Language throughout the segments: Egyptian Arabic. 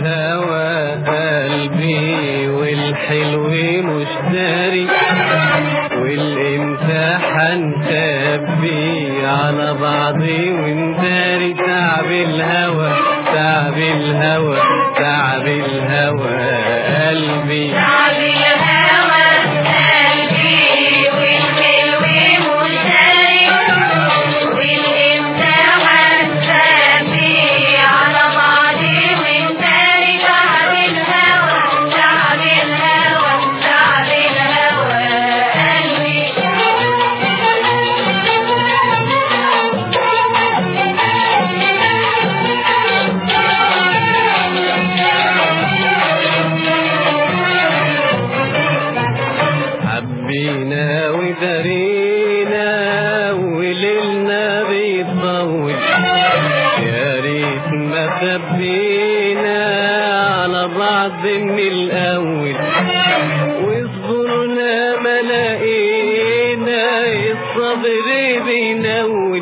الهوى قلبي والحلو مش داري والامتحان خبي على بعضي ونداري تعب الهوى تعب الهوى تعب الهوى قلبي تعب الهوى قلبي والحلو مشتري والامتحان خبي على بعضي وانتري تعب الهوى تعب الهوى تعب الهوى حبينا ودارينا وليلنا بيطول يا ريت ما خبينا على بعض من الاول وصبرنا ما لقينا الصبر بينول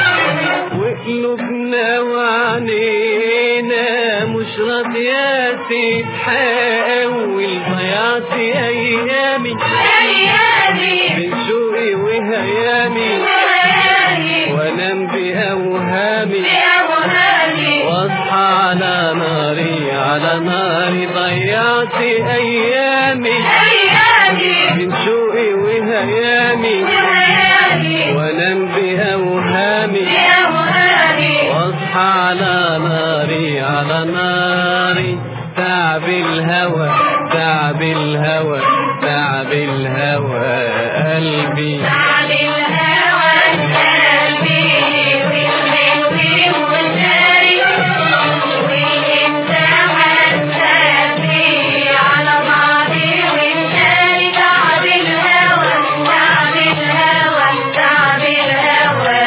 وقلوبنا وعنينا مش راضية تتحول ضيعت ايامي أيامي من شوقي وهيامي ليالي وانام باوهامي بأوهامي واصحى على ناري على ناري ضيعت ايامي أيامي من شوقي وهيامي ليالي وانام باوهامي بأوهامي واصحى على ناري على ناري تعب الهوى تعب الهوى تعب الهوى قلبي تعب الهوى قلبي والحلو مشتري والامتحان خبي على بعضي وانتري تعب الهوى تعب الهوى تعب الهوى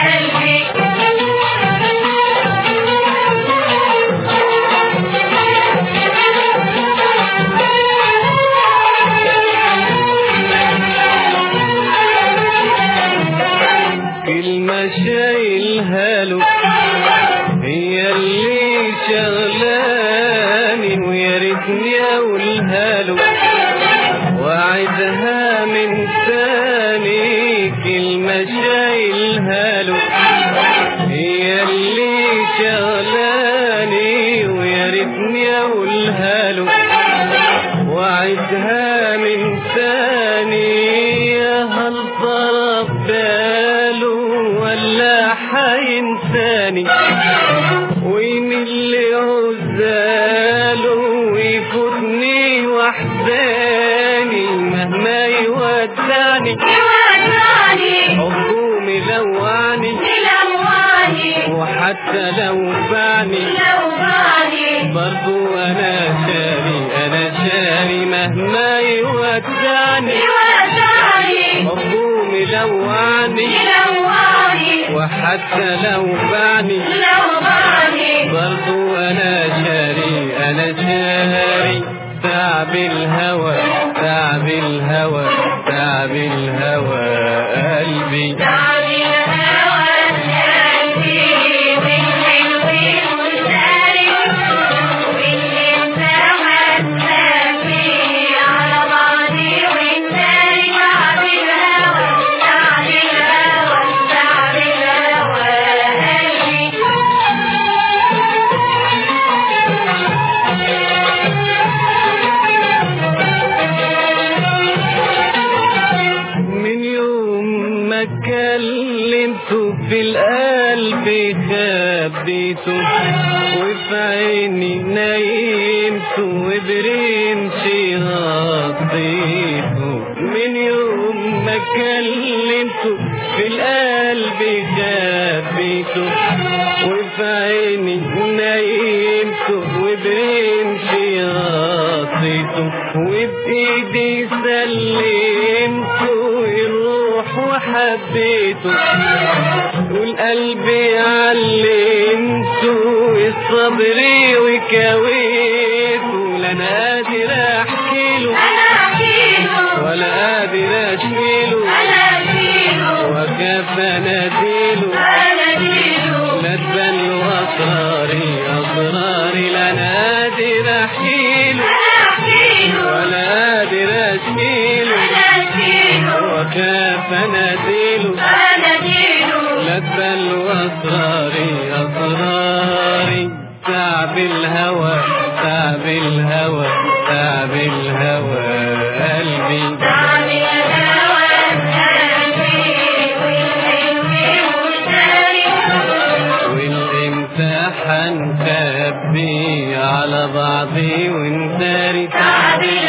كلمة شايلها له هي اللي شغلاني ويا ريتني اقولها له وعدها من ثاني كلمة شايلها له هي اللي شغلاني ويا ريتني اقولها له وعدها من ثاني هل ضرب باله ولا حينساني وين اللي عزاله ويفوتني وحداني مهما يودعني يودعني حبه ملوعني ملواني وحتى لو باعني لواني برضو انا شاري انا شاري مهما يودعني يودعني حبه ملوعني ملواني وحتى لو باعني لواني برضو انا شاري انا شاري تعب الهوى تعب الهوى تعب الهوى قلبي تعب الهوى قلبي والحلو مشتري والامتحان خبي على بعضي وانتري تعب الهوى تعب الهوى تعب الهوى من يوم ما كلمته في القلب خبيته وفي عيني نايمته وبرمشي غطيته من يوم ما كلمته في القلب خبيته وفي عيني نايمته وبرمشي غطيته وبإيدي سلمته الروح وحبيته والقلب علمته الصبر وكويته لا انا قادر احكي له أنا أحكيله ولا قادر اشيله أنا أشيله وكيف اناديله أنا أشيله لا تبان له اسراري اسراري لا انا قادر تعب الهوى تعب الهوى تعب الهوى قلبي تعب الهوى قلبي والحلم مشتري والامتحان كبي على بعضي ونداري تعب